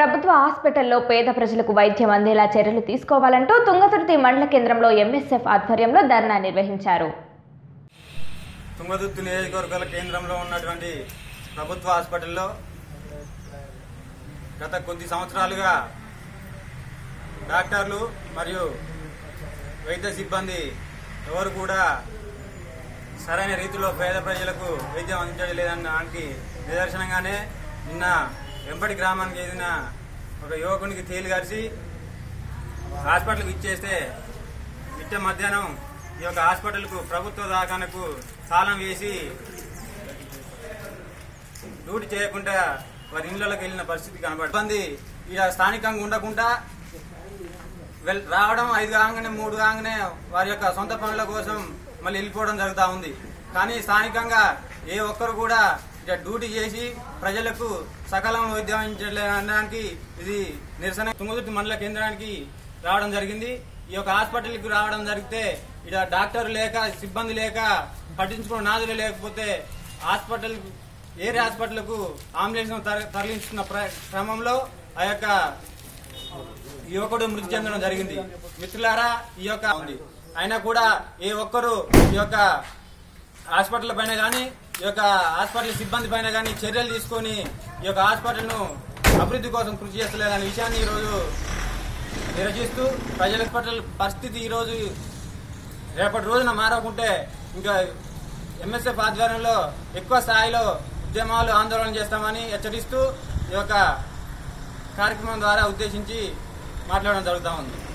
ప్రభుత్వ హాస్పిటల్లో పేద ప్రజలకు వైద్యం అందేలా చర్యలు తీసుకోవాలంటూ తుంగతుర్తి మండల కేంద్రంలో ఎంఎస్ఎఫ్ ఆధ్వర్యంలో ధర్నా నిర్వహించారు తుంగదుర్తి నియోజకవర్గాల కేంద్రంలో ఉన్నటువంటి ప్రభుత్వ హాస్పిటల్లో గత కొద్ది సంవత్సరాలుగా డాక్టర్లు మరియు వైద్య సిబ్బంది ఎవరు కూడా సరైన రీతిలో పేద ప్రజలకు వైద్యం అందించడం లేదన్న దానికి నిదర్శనంగానే నిన్న వెంపటి గ్రామానికి చెందిన ఒక యువకునికి తేలి గరిచి హాస్పిటల్కి ఇచ్చేస్తే మిట్ట మధ్యాహ్నం ఈ యొక్క హాస్పిటల్కు ప్రభుత్వ దాఖానకు తాళం వేసి డ్యూటీ చేయకుండా వారి ఇళ్లలోకి వెళ్ళిన పరిస్థితి కనబడుతుంది ఇబ్బంది ఇక స్థానికంగా ఉండకుండా వెల్ రావడం ఐదు కాగానే మూడు కాగానే వారి యొక్క సొంత పనుల కోసం మళ్ళీ వెళ్ళిపోవడం జరుగుతూ ఉంది కానీ స్థానికంగా ఏ ఒక్కరు కూడా ఇక డ్యూటీ చేసి ప్రజలకు సకలం ఉద్యమించడానికి ఇది నిరసన తుంగతుర్తి మండల కేంద్రానికి రావడం జరిగింది ఈ యొక్క హాస్పిటల్కి రావడం జరిగితే ఇక డాక్టర్ లేక సిబ్బంది లేక పట్టించుకున్న నాదులు లేకపోతే హాస్పిటల్ ఏరే హాస్పిటల్కు అంబులెన్స్ తరలించుకున్న ప్ర- క్రమంలో ఆ యొక్క యువకుడు మృతి చెందడం జరిగింది మిత్రులారా ఈ యొక్క ఉంది అయినా కూడా ఏ ఒక్కరు ఈ యొక్క హాస్పిటల్ పైన కానీ ఈ యొక్క హాస్పిటల్ సిబ్బంది పైన కానీ చర్యలు తీసుకొని ఈ యొక్క హాస్పిటల్ను అభివృద్ధి కోసం కృషి చేస్తలేదనే విషయాన్ని ఈరోజు నిరసిస్తూ ప్రజల హాస్పిటల్ పరిస్థితి ఈరోజు రేపటి రోజున మారకుంటే ఇంకా ఎంఎస్ఎఫ్ ఆధ్వర్యంలో ఎక్కువ స్థాయిలో ఉద్యమాలు ఆందోళన చేస్తామని హెచ్చరిస్తూ ఈ యొక్క కార్యక్రమం ద్వారా ఉద్దేశించి మాట్లాడడం జరుగుతూ ఉంది